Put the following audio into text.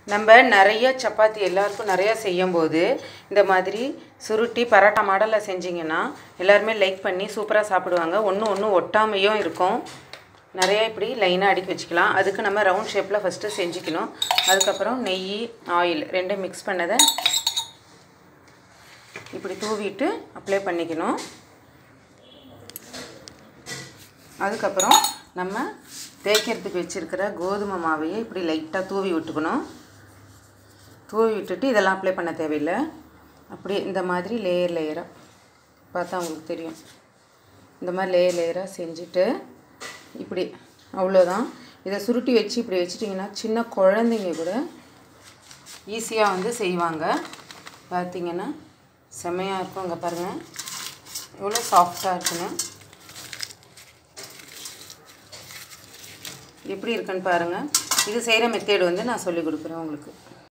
நம்ம நிறைய சப்பாத்தி எல்லாருக்கும் நிறையா செய்யும்போது இந்த மாதிரி சுருட்டி பரோட்டா மாடலில் செஞ்சிங்கன்னா எல்லாருமே லைக் பண்ணி சூப்பராக சாப்பிடுவாங்க ஒன்று ஒன்று ஒட்டாமையும் இருக்கும் நிறையா இப்படி லைனாக அடுக்கி வச்சுக்கலாம் அதுக்கு நம்ம ரவுண்ட் ஷேப்பில் ஃபஸ்ட்டு செஞ்சுக்கணும் அதுக்கப்புறம் நெய் ஆயில் ரெண்டும் மிக்ஸ் பண்ணதை இப்படி தூவிட்டு அப்ளை பண்ணிக்கணும் அதுக்கப்புறம் நம்ம தேய்க்கிறதுக்கு வச்சுருக்கிற கோதுமை மாவையை இப்படி லைட்டாக தூவி விட்டுக்கணும் தூவி விட்டுட்டு இதெல்லாம் அப்ளை பண்ண தேவையில்லை அப்படியே இந்த மாதிரி லேயர் லேயராக பார்த்தா உங்களுக்கு தெரியும் இந்த மாதிரி லேயர் லேயராக செஞ்சுட்டு இப்படி அவ்வளோதான் இதை சுருட்டி வச்சு இப்படி வச்சிட்டிங்கன்னா சின்ன குழந்தைங்க கூட ஈஸியாக வந்து செய்வாங்க பார்த்தீங்கன்னா செம்மையாக இருக்கும் இங்கே பாருங்கள் எவ்வளோ சாஃப்டாக இருக்குன்னு எப்படி இருக்குன்னு பாருங்கள் இது செய்கிற மெத்தேடு வந்து நான் சொல்லி கொடுக்குறேன் உங்களுக்கு